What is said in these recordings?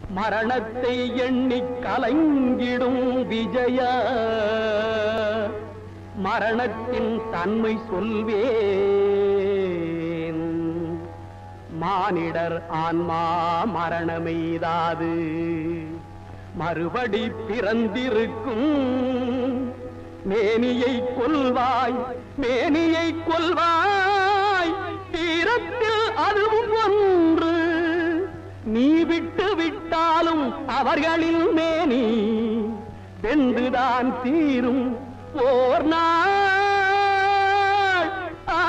மரணத்தை எண்ணி கலங்கிடும் விஜய மரணத்தின் தன்மை சொல்வேன் மானிடர் ஆன்மா மரணமெய்தாது மறுபடி பிறந்திருக்கும் மேனியை கொல்வாய் மேனியை கொல்வாய் தீரத்தில் அதுவும் ஒன்று நீ விட்டு விட்டாலும் அவர்களில் மேனி வென்றுதான் தீரும் ஓர் நாள் ஆ.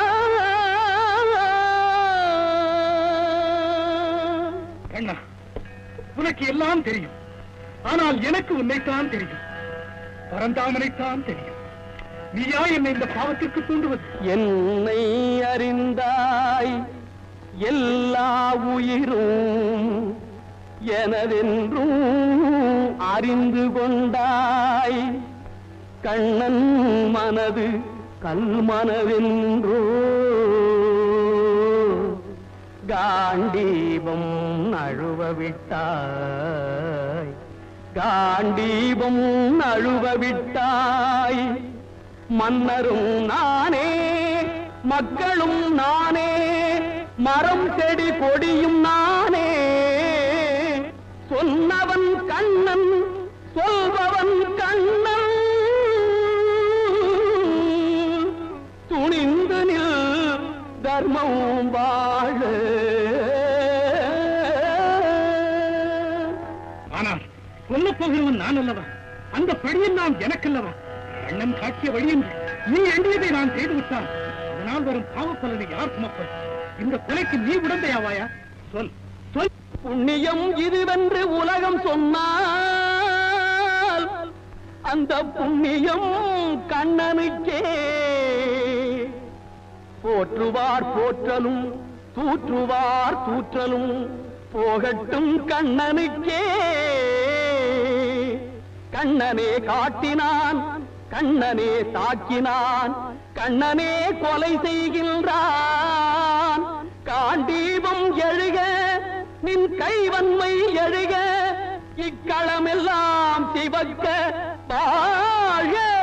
கண்ணா உனக்கு எல்லாம் தெரியும் ஆனால் எனக்கு உன்னைத்தான் தெரியும் பரந்தாமனைத்தான் தெரியும் நீயா என்னை இந்த பாவத்திற்கு தூண்டுவது என்னை அறிந்தாய் எல்லா உயிரும் எனதென்றும் அறிந்து கொண்டாய் கண்ணன் மனது கல்மனவென்றோ காண்டீபம் நழுவ விட்டாய் காண்டீபம் நழுவ விட்டாய் மன்னரும் நானே மக்களும் நானே மரம் செடி கொடியும் நானே சொன்னவன் கண்ணன் சொல்பவன் கண்ணன் துணிந்து நில் தர்மம் வாழ ஆனால் கொல்லப் போகிறவன் நான் அல்லவா அந்த பழியில் நான் எனக்கல்லவா அண்ணன் காட்டிய வழியின்றி நீ எண்ணியதை நான் செய்து விட்டான் அதனால் வரும் பாவப்பலனை யார் சுமப்பது இந்த கொலைக்கு நீ உடந்தையாவாயா சொல் சொல் புண்ணியம் இதுவென்று உலகம் சொன்னால் அந்த புண்ணியம் கண்ணனுக்கே போற்றுவார் போற்றலும் தூற்றுவார் தூற்றலும் போகட்டும் கண்ணனுக்கே கண்ணனே காட்டினான் கண்ணனே தாக்கினான் கண்ணனே கொலை செய்கின்றான் காண்டீபம் எழுக நின் கைவன்மை எழுக இக்களமெல்லாம் சிவக்க வாழ